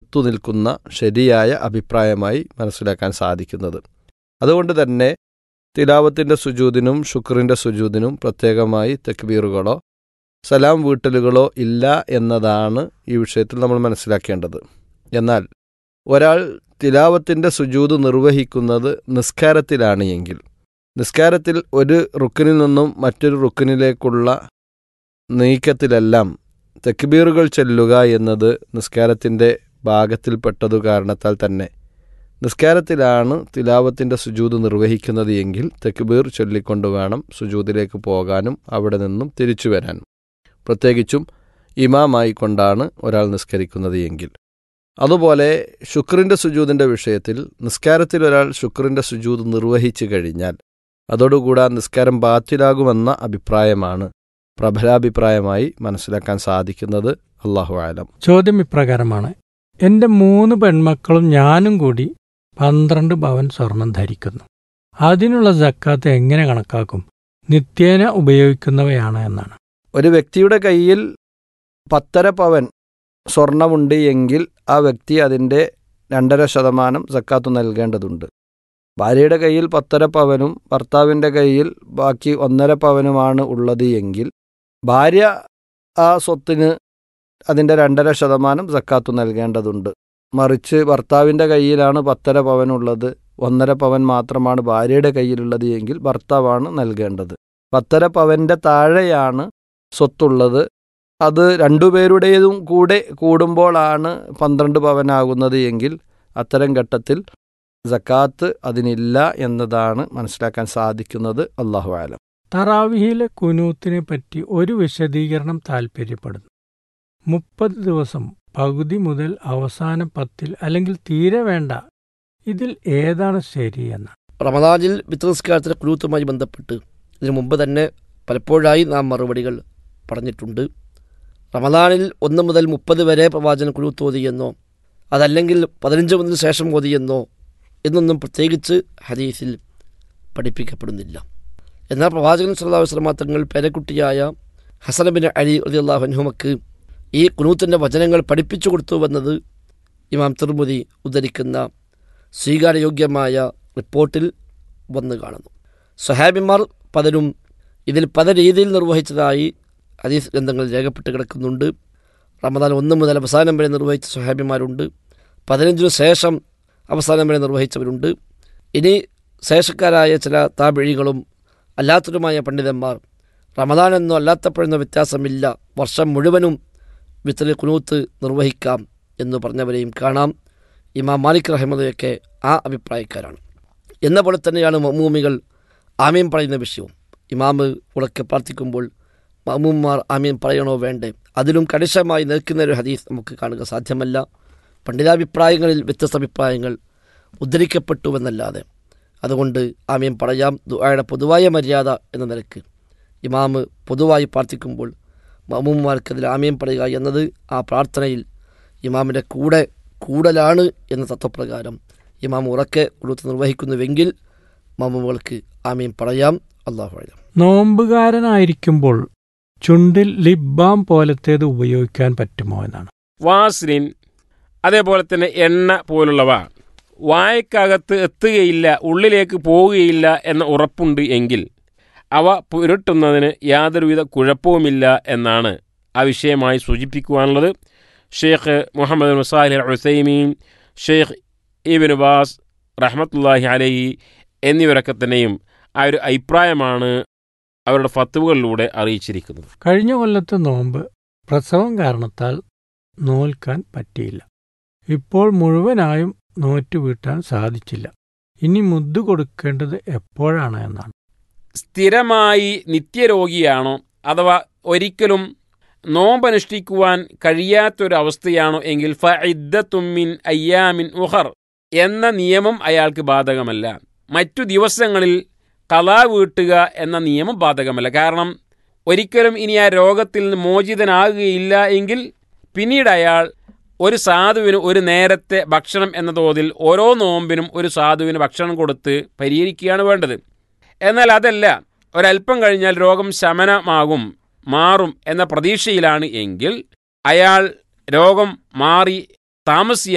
ഒത്തുനിൽക്കുന്ന ശരിയായ അഭിപ്രായമായി മനസ്സിലാക്കാൻ സാധിക്കുന്നത് അതുകൊണ്ട് തന്നെ തിലാവത്തിൻ്റെ സുജൂദിനും ശുക്രിൻ്റെ സുജൂദിനും പ്രത്യേകമായി തെക്ബീറുകളോ സലാം വീട്ടലുകളോ ഇല്ല എന്നതാണ് ഈ വിഷയത്തിൽ നമ്മൾ മനസ്സിലാക്കേണ്ടത് എന്നാൽ ഒരാൾ തിലാവത്തിൻ്റെ സുജൂദ് നിർവഹിക്കുന്നത് നിസ്കാരത്തിലാണ് എങ്കിൽ നിസ്കാരത്തിൽ ഒരു റുക്കിനിൽ നിന്നും മറ്റൊരു റുക്കിനിലേക്കുള്ള നീക്കത്തിലെല്ലാം തെക്ബീറുകൾ ചെല്ലുക എന്നത് നിസ്കാരത്തിൻ്റെ ഭാഗത്തിൽപ്പെട്ടതു കാരണത്താൽ തന്നെ നിസ്കാരത്തിലാണ് തിലാവത്തിൻ്റെ സുജൂദ് നിർവഹിക്കുന്നത് എങ്കിൽ തെക്ബീർ ചൊല്ലിക്കൊണ്ട് വേണം സുജൂദിലേക്ക് പോകാനും അവിടെ നിന്നും തിരിച്ചു വരാനും പ്രത്യേകിച്ചും ഇമാമായി കൊണ്ടാണ് ഒരാൾ നിസ്കരിക്കുന്നത് എങ്കിൽ അതുപോലെ ശുക്രിൻ്റെ സുജൂദിൻ്റെ വിഷയത്തിൽ നിസ്കാരത്തിൽ ഒരാൾ ശുക്രിൻ്റെ സുജൂദ് നിർവഹിച്ചു കഴിഞ്ഞാൽ അതോടുകൂടെ ആ നിസ്കാരം ബാത്തിലാകുമെന്ന അഭിപ്രായമാണ് പ്രബലാഭിപ്രായമായി മനസ്സിലാക്കാൻ സാധിക്കുന്നത് അള്ളാഹു ആലം ചോദ്യം ഇപ്രകാരമാണ് എൻ്റെ മൂന്ന് പെൺമക്കളും ഞാനും കൂടി പന്ത്രണ്ട് പവൻ സ്വർണം ധരിക്കുന്നു അതിനുള്ള ജക്കാത്ത് എങ്ങനെ കണക്കാക്കും നിത്യേന ഉപയോഗിക്കുന്നവയാണ് എന്നാണ് ഒരു വ്യക്തിയുടെ കയ്യിൽ പത്തര പവൻ സ്വർണമുണ്ട് എങ്കിൽ ആ വ്യക്തി അതിൻ്റെ രണ്ടര ശതമാനം സക്കാത്ത് നൽകേണ്ടതുണ്ട് ഭാര്യയുടെ കയ്യിൽ പത്തര പവനും ഭർത്താവിൻ്റെ കയ്യിൽ ബാക്കി ഒന്നര പവനുമാണ് ഉള്ളത് എങ്കിൽ ഭാര്യ ആ സ്വത്തിന് അതിൻ്റെ രണ്ടര ശതമാനം സക്കാത്ത് നൽകേണ്ടതുണ്ട് മറിച്ച് ഭർത്താവിൻ്റെ കയ്യിലാണ് പത്തര പവനുള്ളത് ഒന്നര പവൻ മാത്രമാണ് ഭാര്യയുടെ കയ്യിലുള്ളത് എങ്കിൽ ഭർത്താവാണ് നൽകേണ്ടത് പത്തര പവൻ്റെ താഴെയാണ് സ്വത്തുള്ളത് അത് രണ്ടുപേരുടേതും കൂടെ കൂടുമ്പോഴാണ് പന്ത്രണ്ട് പവനാകുന്നത് എങ്കിൽ അത്തരം ഘട്ടത്തിൽ സക്കാത്ത് അതിനില്ല എന്നതാണ് മനസ്സിലാക്കാൻ സാധിക്കുന്നത് അള്ളാഹു ആലം തറാവിഹിലെ കുനൂത്തിനെ പറ്റി ഒരു വിശദീകരണം താൽപ്പര്യപ്പെടുന്നു മുപ്പത് ദിവസം പകുതി മുതൽ അവസാന പത്തിൽ അല്ലെങ്കിൽ തീരെ വേണ്ട ഇതിൽ ഏതാണ് ശരിയെന്ന് റമദാനിൽ വിത്രസ്കാരത്തിൻ്റെ കുലൂത്തുമായി ബന്ധപ്പെട്ട് ഇതിനു മുമ്പ് തന്നെ പലപ്പോഴായി നാം മറുപടികൾ പറഞ്ഞിട്ടുണ്ട് റമദാനിൽ ഒന്ന് മുതൽ മുപ്പത് വരെ പ്രവാചകൻ കുലൂത്ത് ഓതിയെന്നോ അതല്ലെങ്കിൽ പതിനഞ്ച് മുതൽ ശേഷം ഓതിയെന്നോ എന്നൊന്നും പ്രത്യേകിച്ച് ഹദീസിൽ പഠിപ്പിക്കപ്പെടുന്നില്ല എന്നാൽ പ്രവാചകൻ സല്ലാ വസ്ലമ തങ്ങൾ പേരക്കുട്ടിയായ ഹസനബിൻ അലി അലി അള്ളാഹുഹുമക്ക് ഈ കുനൂത്തിൻ്റെ വചനങ്ങൾ പഠിപ്പിച്ചു കൊടുത്തുവെന്നത് ഇമാം തിർമുതി ഉദ്ധരിക്കുന്ന സ്വീകാര്യയോഗ്യമായ റിപ്പോർട്ടിൽ വന്നു കാണുന്നു സഹാബിമാർ പലരും ഇതിൽ പല രീതിയിൽ നിർവഹിച്ചതായി ഹദീസ് ഗ്രന്ഥങ്ങളിൽ രേഖപ്പെട്ട് കിടക്കുന്നുണ്ട് റമദാൻ ഒന്ന് മുതൽ അവസാനം വരെ നിർവഹിച്ച സഹാബിമാരുണ്ട് പതിനഞ്ചിനു ശേഷം അവസാനം വരെ നിർവഹിച്ചവരുണ്ട് ഇനി ശേഷക്കാരായ ചില താപിഴികളും അല്ലാത്തവരുമായ പണ്ഡിതന്മാർ റമദാൻ എന്നോ അല്ലാത്തപ്പോഴെന്നോ വ്യത്യാസമില്ല വർഷം മുഴുവനും വിത്തൽ കുനൂത്ത് നിർവഹിക്കാം എന്ന് പറഞ്ഞവരെയും കാണാം ഇമാം മാലിക് റഹ്മദയൊക്കെ ആ അഭിപ്രായക്കാരാണ് എന്ന പോലെ തന്നെയാണ് മമ്മൂമികൾ ആമീൻ പറയുന്ന വിഷയവും ഇമാമ് ഉറക്കെ പ്രാർത്ഥിക്കുമ്പോൾ മമ്മൂമാർ ആമീൻ പറയണോ വേണ്ടേ അതിലും കണിശമായി നിൽക്കുന്ന ഒരു ഹദീസ് നമുക്ക് കാണുക സാധ്യമല്ല പണ്ഡിതാഭിപ്രായങ്ങളിൽ വ്യത്യസ്ത അഭിപ്രായങ്ങൾ ഉദ്ധരിക്കപ്പെട്ടുവെന്നല്ലാതെ അതുകൊണ്ട് ആമീൻ പറയാം ദുആയുടെ പൊതുവായ മര്യാദ എന്ന നിലക്ക് ഇമാമ് പൊതുവായി പ്രാർത്ഥിക്കുമ്പോൾ മമ്മൂമാർക്കതിൽ ആമീൻ പറയുക എന്നത് ആ പ്രാർത്ഥനയിൽ ഇമാമിൻ്റെ കൂടെ കൂടലാണ് എന്ന തത്വപ്രകാരം ഇമാം ഉറക്കെ ഉടുത്ത് നിർവഹിക്കുന്നുവെങ്കിൽ മമ്മൂമുകൾക്ക് ആമീൻ പറയാം അള്ളാഹു അഴം നോമ്പുകാരനായിരിക്കുമ്പോൾ ചുണ്ടിൽ ലിബാം പോലത്തേത് ഉപയോഗിക്കാൻ പറ്റുമോ എന്നാണ് വാസ്ലിൻ അതേപോലെ തന്നെ എണ്ണ പോലുള്ളവ വായക്കകത്ത് എത്തുകയില്ല ഉള്ളിലേക്ക് പോവുകയില്ല എന്ന ഉറപ്പുണ്ട് എങ്കിൽ അവ പുരട്ടുന്നതിന് യാതൊരുവിധ കുഴപ്പവുമില്ല എന്നാണ് ആ വിഷയമായി സൂചിപ്പിക്കുവാനുള്ളത് ഷെയ്ഖ് മുഹമ്മദ് മുസാഹിൽ ഹുസൈമീൻ ഷെയ്ഖ് ഇബിൻ ബാസ് റഹ്മത്തുല്ലാഹി അലഹി എന്നിവരൊക്കെ തന്നെയും ആ ഒരു അഭിപ്രായമാണ് അവരുടെ ഫത്തുവകളിലൂടെ അറിയിച്ചിരിക്കുന്നത് കഴിഞ്ഞ കൊല്ലത്തെ നോമ്പ് പ്രസവം കാരണത്താൽ നോൽക്കാൻ പറ്റിയില്ല ഇപ്പോൾ മുഴുവനായും നോറ്റു വീട്ടാൻ സാധിച്ചില്ല ഇനി മുദ്ദു കൊടുക്കേണ്ടത് എപ്പോഴാണ് എന്നാണ് സ്ഥിരമായി നിത്യരോഗിയാണോ അഥവാ ഒരിക്കലും നോമ്പനുഷ്ഠിക്കുവാൻ കഴിയാത്തൊരവസ്ഥയാണോ എങ്കിൽ ഫഇദ്ദത്തുമ്മിൻ അയ്യാമിൻ ഉഹർ എന്ന നിയമം അയാൾക്ക് ബാധകമല്ല മറ്റു ദിവസങ്ങളിൽ കലാ വീട്ടുക എന്ന നിയമം ബാധകമല്ല കാരണം ഒരിക്കലും ഇനി ആ രോഗത്തിൽ നിന്ന് മോചിതനാകുകയില്ല എങ്കിൽ പിന്നീട് അയാൾ ഒരു സാധുവിന് ഒരു നേരത്തെ ഭക്ഷണം എന്ന തോതിൽ ഓരോ നോമ്പിനും ഒരു സാധുവിന് ഭക്ഷണം കൊടുത്ത് പരിഹരിക്കുകയാണ് വേണ്ടത് എന്നാൽ അതല്ല ഒരല്പം കഴിഞ്ഞാൽ രോഗം ശമനമാകും മാറും എന്ന പ്രതീക്ഷയിലാണ് എങ്കിൽ അയാൾ രോഗം മാറി താമസിയ